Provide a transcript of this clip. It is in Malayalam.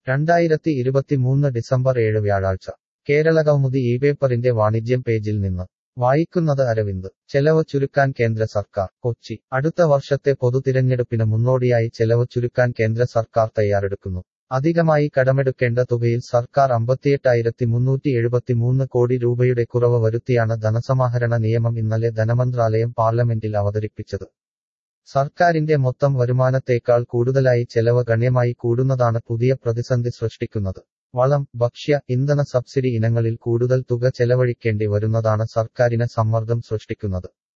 രണ്ടായിരത്തി ഇരുപത്തിമൂന്ന് ഡിസംബർ ഏഴ് വ്യാഴാഴ്ച കേരളകൗമുദി ഈ പേപ്പറിന്റെ വാണിജ്യം പേജിൽ നിന്ന് വായിക്കുന്നത് അരവിന്ദ് ചെലവ് ചുരുക്കാൻ കേന്ദ്ര സർക്കാർ കൊച്ചി അടുത്ത വർഷത്തെ പൊതുതിരഞ്ഞെടുപ്പിന് മുന്നോടിയായി ചെലവ് ചുരുക്കാൻ കേന്ദ്ര സർക്കാർ തയ്യാറെടുക്കുന്നു അധികമായി കടമെടുക്കേണ്ട തുകയിൽ സർക്കാർ അമ്പത്തിയെട്ടായിരത്തി മുന്നൂറ്റി എഴുപത്തിമൂന്ന് കോടി രൂപയുടെ കുറവ് വരുത്തിയാണ് ധനസമാഹരണ നിയമം ഇന്നലെ ധനമന്ത്രാലയം പാർലമെന്റിൽ അവതരിപ്പിച്ചത് സർക്കാരിന്റെ മൊത്തം വരുമാനത്തേക്കാൾ കൂടുതലായി ചെലവ് ഗണ്യമായി കൂടുന്നതാണ് പുതിയ പ്രതിസന്ധി സൃഷ്ടിക്കുന്നത് വളം ഭക്ഷ്യ ഇന്ധന സബ്സിഡി ഇനങ്ങളിൽ കൂടുതൽ തുക ചെലവഴിക്കേണ്ടി വരുന്നതാണ് സർക്കാരിന് സമ്മർദ്ദം സൃഷ്ടിക്കുന്നത്